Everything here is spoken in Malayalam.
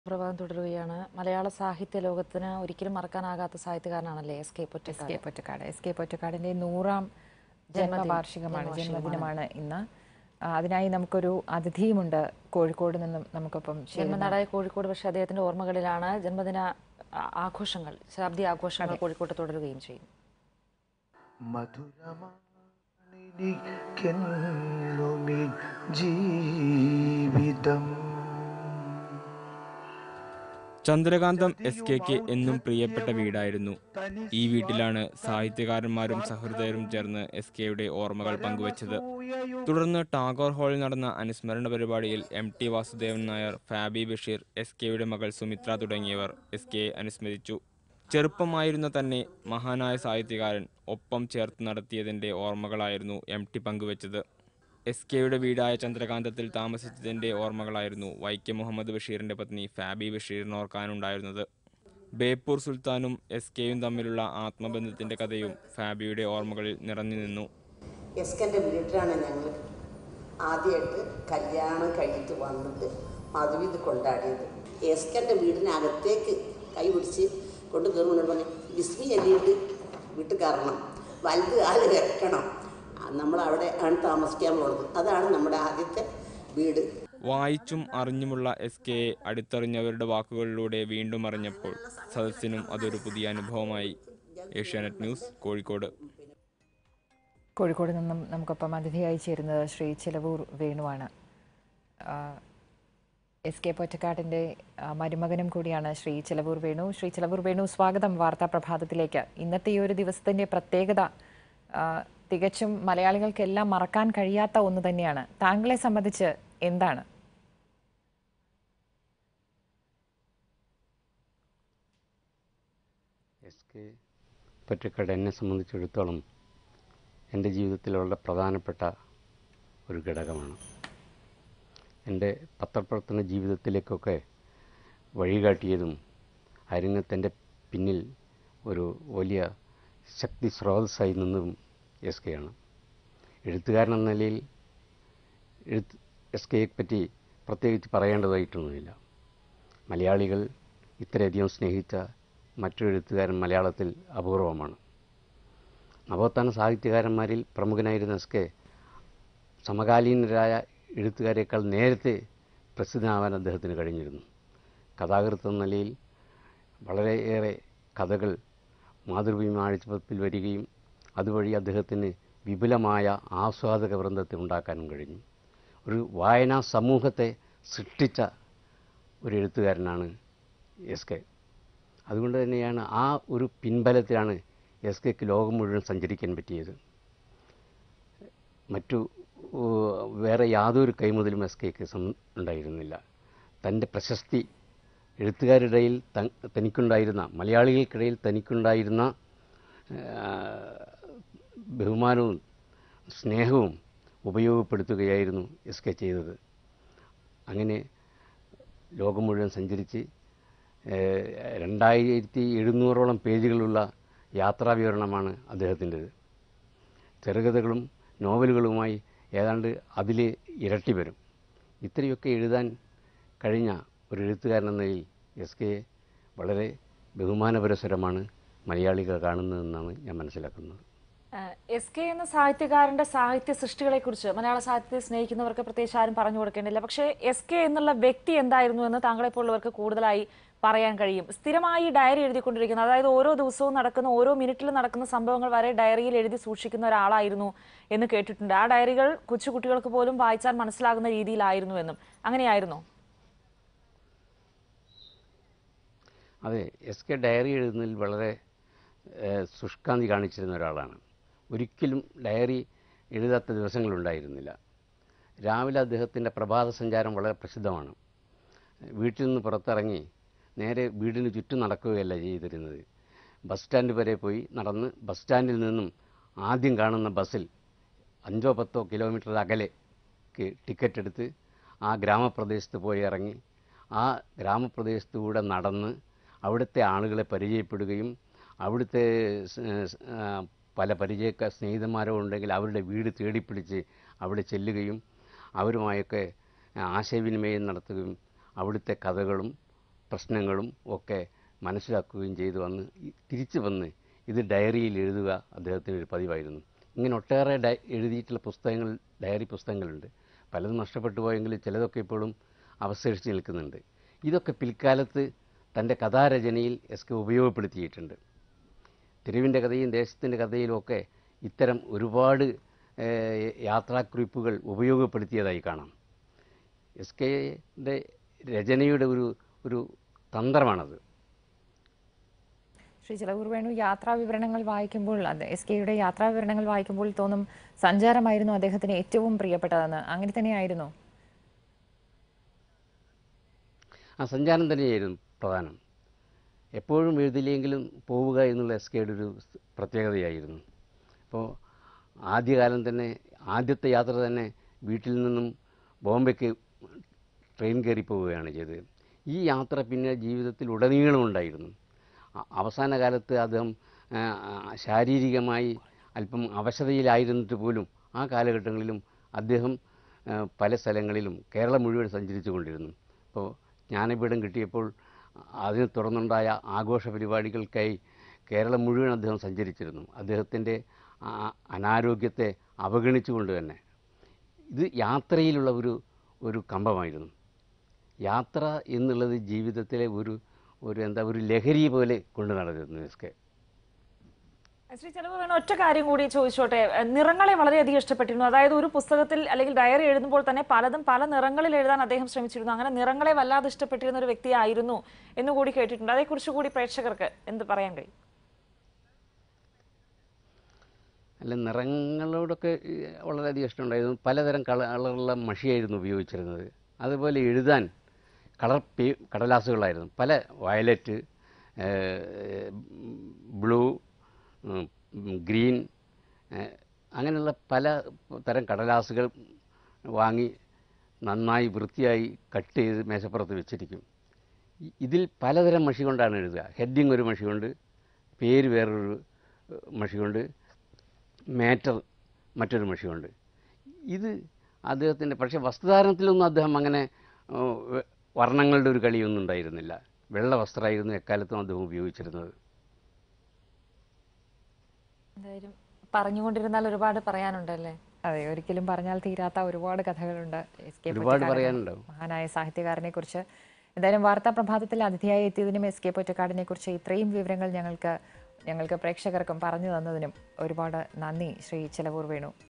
പ്രഭാതം തുടരുകയാണ് മലയാള സാഹിത്യ ലോകത്തിന് ഒരിക്കലും മറക്കാനാകാത്ത സാഹിത്യകാരനാണല്ലേ S K S Pottekkatt K Pottekkatt S K പൊറ്റക്കാടിന്റെ നൂറാം ജന്മവാർഷികമാണ് ജന്മദിനമാണ് ഇന്ന് ആ, അതിനായി നമുക്കൊരു അതിഥിയുമുണ്ട് കോഴിക്കോട് നിന്നും നമുക്കൊപ്പം ചേരുന്ന ജന്മനാടായ കോഴിക്കോട് പക്ഷേ അദ്ദേഹത്തിന്റെ ഓർമ്മകളിലാണ് ജന്മദിന ആ- ആഘോഷങ്ങൾ ശതാബ്ദി ആഘോഷങ്ങൾ കോഴിക്കോട്ട് തുടരുകയും ചെയ്യും മധുരമാണെനിക്കെന്നുമീ ജീവിതം ചന്ദ്രകാന്തം എസ് കെക്ക് എന്നും പ്രിയപ്പെട്ട വീടായിരുന്നു ഈ വീട്ടിലാണ് സാഹിത്യകാരന്മാരും സഹൃദയരും ചേർന്ന് എസ് കെയുടെ ഓർമ്മകൾ പങ്കുവച്ചത് തുടർന്ന് ടാഗോർ ഹാളിൽ നടന്ന അനുസ്മരണ പരിപാടിയിൽ M T Vasudevan Nair Fabi Basheer S കെയുടെ മകൾ സുമിത്ര തുടങ്ങിയവർ എസ് കെയെ അനുസ്മരിച്ചു ചെറുപ്പമായിരുന്ന തന്നെ മഹാനായ സാഹിത്യകാരൻ ഒപ്പം ചേർത്ത് നടത്തിയതിന്റെ ഓർമ്മകളായിരുന്നു എം ടി പങ്കുവച്ചത് എസ് കെയുടെ വീടായ ചന്ദ്രകാന്തത്തിൽ താമസിച്ചതിന്റെ ഓർമ്മകളായിരുന്നു വൈക്കം മുഹമ്മദ് ബഷീറിന്റെ പത്നി ഫാബി ബഷീറിന് ഓർക്കാനുണ്ടായിരുന്നത് ബേപ്പൂർ സുൽത്താനും എസ് കെയും തമ്മിലുള്ള ആത്മബന്ധത്തിന്റെ കഥയും ഫാബിയുടെ ഓർമ്മകളിൽ നിറഞ്ഞു നിന്നു എസ്കൻ്റെ വീട്ടിലാണ് ഞങ്ങൾ ആദ്യമായിട്ട് കല്യാണം കഴിഞ്ഞിട്ട് വന്നിട്ട് മധുവിത് കൊണ്ടാടിയത് എസ്കൻ്റെ വീടിനകത്തേക്ക് കൈ പിടിച്ച് കൊണ്ട് കയറുമ്പോൾ പറഞ്ഞു ബിസ്മി ചൊല്ലിയിട്ട് വീട്ടിൽ കയറണം വലുത് ആൾ വെക്കണം നമ്മൾ അവിടെ ആണ് താമസിക്കാൻ പോകുന്നത് അതാണ് നമ്മുടെ ആദ്യത്തെ വീട് വായിച്ചും അറിഞ്ഞുമുള്ള എസ് കെയെ അടുത്തറിഞ്ഞവരുടെ വാക്കുകളിലൂടെ വീണ്ടും അറിഞ്ഞപ്പോൾ സദസ്സിനും അതൊരു പുതിയ അനുഭവമായി ഏഷ്യാനെറ്റ് ന്യൂസ് കോഴിക്കോട് കോഴിക്കോട് നിന്നും നമുക്കൊപ്പം അതിഥിയായി ചേരുന്നത് ശ്രീ ചിലവൂർ വേണുവാണ് ആ, എസ് കെ പൊറ്റക്കാടിന്റെ ആ, മരുമകനും കൂടിയാണ് ശ്രീ ചിലവൂർ വേണു ശ്രീ ചിലവൂർ വേണു സ്വാഗതം വാർത്താ പ്രഭാതത്തിലേക്ക് ഇന്നത്തെ ഈ ഒരു ദിവസത്തിന്റെ പ്രത്യേകത ആ, തികച്ചും മലയാളികൾക്കെല്ലാം മറക്കാൻ കഴിയാത്ത ഒന്ന് തന്നെയാണ് താങ്കളെ സംബന്ധിച്ച് എന്താണ് എസ് കെ പൊറ്റക്കാട് എന്നെ സംബന്ധിച്ചിടത്തോളം എൻ്റെ ജീവിതത്തിൽ വളരെ പ്രധാനപ്പെട്ട ഒരു ഘടകമാണ് എൻ്റെ പത്രപ്രവർത്തന ജീവിതത്തിലേക്കൊക്കെ വഴികാട്ടിയതും ആ രംഗത്തിൻ്റെ പിന്നിൽ ഒരു വലിയ ശക്തി സ്രോതസ്സായി നിന്നതും എസ് കെ ആണ് എഴുത്തുകാരൻ എന്ന നിലയിൽ എഴുത്ത് എസ് കെയെ പറ്റി പ്രത്യേകിച്ച് പറയേണ്ടതായിട്ടൊന്നുമില്ല മലയാളികൾ ഇത്രയധികം സ്നേഹിച്ച മറ്റൊരു എഴുത്തുകാരൻ മലയാളത്തിൽ അപൂർവമാണ് നവോത്ഥാന സാഹിത്യകാരന്മാരിൽ പ്രമുഖനായിരുന്ന എസ് കെ സമകാലീനരായ എഴുത്തുകാരേക്കാൾ നേരത്തെ പ്രസിദ്ധനാവാൻ അദ്ദേഹത്തിന് കഴിഞ്ഞിരുന്നു കഥാകൃത്ത് എന്ന നിലയിൽ വളരെയേറെ കഥകൾ മാതൃഭൂമി ആഴ്ചപ്പത്തിൽ വരികയും അതുവഴി അദ്ദേഹത്തിന് വിപുലമായ ആസ്വാദക വൃന്ദത്തെ ഉണ്ടാക്കാനും കഴിഞ്ഞു ഒരു വായനാ സമൂഹത്തെ സൃഷ്ടിച്ച ഒരു എഴുത്തുകാരനാണ് എസ് കെ അതുകൊണ്ട് തന്നെയാണ് ആ ഒരു പിൻബലത്തിലാണ് എസ് കെക്ക് ലോകം മുഴുവൻ സഞ്ചരിക്കാൻ പറ്റിയത് മറ്റു ഓ, വേറെ യാതൊരു കൈമുതലും എസ് കെക്ക് സം- ഉണ്ടായിരുന്നില്ല തൻ്റെ പ്രശസ്തി എഴുത്തുകാരുടെ ഇടയിൽ ത- തനിക്കുണ്ടായിരുന്ന മലയാളികൾക്കിടയിൽ തനിക്കുണ്ടായിരുന്ന ആ, ബഹുമാനവും സ്നേഹവും ഉപയോഗപ്പെടുത്തുകയായിരുന്നു എസ് കെ ചെയ്തത് അങ്ങനെ ലോകം മുഴുവൻ സഞ്ചരിച്ച് ഏഹ്, രണ്ടായിരത്തി എഴുന്നൂറോളം പേജുകളുള്ള യാത്രാവിവരണമാണ് അദ്ദേഹത്തിൻ്റെത് ചെറുകഥകളും നോവലുകളുമായി ഏതാണ്ട് അതിൽ ഇരട്ടി വരും ഇത്രയൊക്കെ എഴുതാൻ കഴിഞ്ഞ ഒരു എഴുത്തുകാരൻ എന്ന നിലയിൽ എസ് കെ വളരെ ബഹുമാനപുരസരമാണ് മലയാളികൾ കാണുന്നതെന്നാണ് ഞാൻ മനസ്സിലാക്കുന്നത് എസ് കെ എന്ന സാഹിത്യകാരന്റെ സാഹിത്യ സൃഷ്ടികളെ കുറിച്ച് മലയാള സാഹിത്യത്തെ സ്നേഹിക്കുന്നവർക്ക് പ്രത്യേകിച്ച് ആരും പറഞ്ഞു കൊടുക്കേണ്ടില്ല പക്ഷേ എസ് കെ എന്നുള്ള വ്യക്തി എന്തായിരുന്നു എന്ന് താങ്കളെപ്പോലുള്ളവർക്ക് കൂടുതലായി പറയാൻ കഴിയും സ്ഥിരമായി ഡയറി എഴുതിക്കൊണ്ടിരിക്കുന്ന അതായത് ഓരോ ദിവസവും നടക്കുന്ന ഓരോ മിനിറ്റിലും നടക്കുന്ന സംഭവങ്ങൾ വരെ ഡയറിയിൽ എഴുതി സൂക്ഷിക്കുന്ന ഒരാളായിരുന്നു എന്ന് കേട്ടിട്ടുണ്ട് ആ ഡയറികൾ കൊച്ചുകുട്ടികൾക്ക് പോലും വായിച്ചാൽ മനസ്സിലാകുന്ന രീതിയിലായിരുന്നു എന്നും അങ്ങനെയായിരുന്നോ അതെ എസ് കെ ഡയറി എഴുതുന്നതിൽ വളരെ ഏഹ്, ശുഷ്കാന്തി കാണിച്ചിരുന്ന ഒരാളാണ് ഒരിക്കലും ഡയറി എഴുതാത്ത ദിവസങ്ങളുണ്ടായിരുന്നില്ല രാവിലെ അദ്ദേഹത്തിൻ്റെ പ്രഭാത സഞ്ചാരം വളരെ പ്രസിദ്ധമാണ് വീട്ടിൽ നിന്ന് പുറത്തിറങ്ങി നേരെ വീടിന് ചുറ്റും നടക്കുകയല്ല ചെയ്തിരുന്നത് ബസ് സ്റ്റാൻഡ് വരെ പോയി നടന്ന് ബസ് സ്റ്റാൻഡിൽ നിന്നും ആദ്യം കാണുന്ന ബസ്സിൽ അഞ്ചോ പത്തോ കിലോമീറ്റർ അകലേക്ക് ടിക്കറ്റ് എടുത്ത് ആ ഗ്രാമപ്രദേശത്ത് പോയി ഇറങ്ങി ആ ഗ്രാമപ്രദേശത്തൂടെ നടന്ന് അവിടുത്തെ ആളുകളെ പരിചയപ്പെടുകയും അവിടുത്തെ സ്- സ്- ആ, പല പരിചയക്ക സ്നേഹിതന്മാരോ ഉണ്ടെങ്കിൽ അവരുടെ വീട് തേടിപ്പിടിച്ച് അവിടെ ചെല്ലുകയും അവരുമായൊക്കെ ആശയവിനിമയം നടത്തുകയും അവിടുത്തെ കഥകളും പ്രശ്നങ്ങളും ഒക്കെ മനസ്സിലാക്കുകയും ചെയ്തു വന്ന് ഈ- തിരിച്ചു വന്ന് ഇത് ഡയറിയിൽ എഴുതുക അദ്ദേഹത്തിന് ഒരു പതിവായിരുന്നു ഇങ്ങനെ ഒട്ടേറെ ഡയ എഴുതിയിട്ടുള്ള പുസ്തകങ്ങൾ ഡയറി പുസ്തകങ്ങളുണ്ട് പലതും നഷ്ടപ്പെട്ടു പോയെങ്കിലും ചിലതൊക്കെ ഇപ്പോഴും അവശേഷിച്ച് നിൽക്കുന്നുണ്ട് ഇതൊക്കെ പിൽക്കാലത്ത് തൻ്റെ കഥാരചനയിൽ എസ് കെ ഉപയോഗപ്പെടുത്തിയിട്ടുണ്ട് തെരുവിൻ്റെ കഥയും ദേശത്തിൻ്റെ കഥയിലും ഒക്കെ ഇത്തരം ഒരുപാട് ഏഹ്, യാത്രാക്കുറിപ്പുകൾ ഉപയോഗപ്പെടുത്തിയതായി കാണാം എസ് കെയുടെ രചനയുടെ ഒരു ഒരു തന്ത്രമാണത് ശ്രീ ചിലവൂർ വേണു യാത്രാ വിവരണങ്ങൾ വായിക്കുമ്പോൾ അത് എസ് കെയുടെ യാത്രാ വിവരണങ്ങൾ വായിക്കുമ്പോൾ തോന്നും സഞ്ചാരമായിരുന്നു അദ്ദേഹത്തിന് ഏറ്റവും പ്രിയപ്പെട്ടതെന്ന് അങ്ങനെ തന്നെയായിരുന്നു ആ സഞ്ചാരം തന്നെയായിരുന്നു പ്രധാനം എപ്പോഴും എഴുതില്ലെങ്കിലും പോവുക എന്നുള്ള എസ് കെയുടെ ഒരു പ്രത്യേകതയായിരുന്നു അപ്പോൾ ആദ്യകാലം തന്നെ ആദ്യത്തെ യാത്ര തന്നെ വീട്ടിൽ നിന്നും ബോംബെക്ക് ട്രെയിൻ കയറി പോവുകയാണ് ചെയ്തത് ഈ യാത്ര പിന്നെ ജീവിതത്തിൽ ഉടനീളം ഉണ്ടായിരുന്നു അ- അവസാന കാലത്ത് അദ്ദേഹം ആ, ആ, ശാരീരികമായി അല്പം അവശതയിലായിരുന്നിട്ട് പോലും ആ കാലഘട്ടങ്ങളിലും അദ്ദേഹം ആ, പല സ്ഥലങ്ങളിലും കേരളം മുഴുവൻ സഞ്ചരിച്ചു കൊണ്ടിരുന്നു അപ്പോൾ ജ്ഞാനപീഠം കിട്ടിയപ്പോൾ അതിനെ തുടർന്നുണ്ടായ ആഘോഷ പരിപാടികൾക്കായി കേരളം മുഴുവൻ അദ്ദേഹം സഞ്ചരിച്ചിരുന്നു അദ്ദേഹത്തിൻ്റെ ആ അനാരോഗ്യത്തെ അവഗണിച്ചുകൊണ്ട് തന്നെ ഇത് യാത്രയിലുള്ള ഒരു ഒരു കമ്പമായിരുന്നു യാത്ര എന്നുള്ളത് ജീവിതത്തിലെ ഒരു ഒരു എന്താ ഒരു ലഹരി പോലെ കൊണ്ടു നടന്നിരുന്നു എസ് കെ ശ്രീ ചെലവ് വേണം ഒറ്റ കാര്യം കൂടി ചോദിച്ചോട്ടെ എഹ് നിറങ്ങളെ വളരെയധികം ഇഷ്ടപ്പെട്ടിരുന്നു അതായത് ഒരു പുസ്തകത്തിൽ അല്ലെങ്കിൽ ഡയറി എഴുതുമ്പോൾ തന്നെ പലതും പല നിറങ്ങളിൽ എഴുതാൻ അദ്ദേഹം ശ്രമിച്ചിരുന്നു അങ്ങനെ നിറങ്ങളെ വല്ലാതെ ഇഷ്ടപ്പെട്ടിരുന്ന ഒരു വ്യക്തിയായിരുന്നു എന്ന് കൂടി കേട്ടിട്ടുണ്ട് അതേക്കുറിച്ച് കൂടി പ്രേക്ഷകർക്ക് എന്ത് പറയാൻ കഴിയും അല്ല നിറങ്ങളോടൊക്കെ ഈ വളരെയധികം ഇഷ്ടമുണ്ടായിരുന്നു പലതരം കളറുള്ള മഷിയായിരുന്നു ഉപയോഗിച്ചിരുന്നത് അതുപോലെ എഴുതാൻ കളർ പേ കടലാസുകളായിരുന്നു പല വയലറ്റ് ബ്ലൂ ഉം, ഗ്രീൻ ഏഹ്, അങ്ങനെയുള്ള പല തരം കടലാസുകൾ വാങ്ങി നന്നായി വൃത്തിയായി കട്ട് ചെയ്ത് മേശപ്പുറത്ത് വെച്ചിരിക്കും ഇ- ഇതിൽ പലതരം മഷി കൊണ്ടാണ് എഴുതുക ഹെഡിങ് ഒരു മഷി കൊണ്ട് പേര് വേറൊരു ഏഹ്, മഷി കൊണ്ട് മാറ്റർ മറ്റൊരു മഷി കൊണ്ട് ഇത് അദ്ദേഹത്തിൻ്റെ പക്ഷേ വസ്ത്രധാരണത്തിലൊന്നും അദ്ദേഹം അങ്ങനെ ഏഹ്, വെ- വർണ്ണങ്ങളുടെ ഒരു കളിയൊന്നും ഉണ്ടായിരുന്നില്ല വെള്ള വസ്ത്രമായിരുന്നു എക്കാലത്തും അദ്ദേഹം ഉപയോഗിച്ചിരുന്നത് എന്തായാലും പറഞ്ഞുകൊണ്ടിരുന്നാൽ ഒരുപാട് പറയാനുണ്ടല്ലേ അതെ ഒരിക്കലും പറഞ്ഞാൽ തീരാത്ത ഒരുപാട് കഥകളുണ്ട് എസ് കെ ഒരുപാട് പൊറ്റക്കാട് എന്ന പറയാനുണ്ടാവും. മഹാനായ സാഹിത്യകാരനെ കുറിച്ച് എന്തായാലും വാർത്താ പ്രഭാതത്തിൽ അതിഥിയായി എത്തിയതിനും എസ് കെ പൊറ്റക്കാടിനെ കുറിച്ച് ഇത്രയും വിവരങ്ങൾ ഞങ്ങൾക്ക് ഞങ്ങൾക്ക് പ്രേക്ഷകർക്കും പറഞ്ഞു തന്നതിനും ഒരുപാട് നന്ദി ശ്രീ ചിലവൂർ വേണു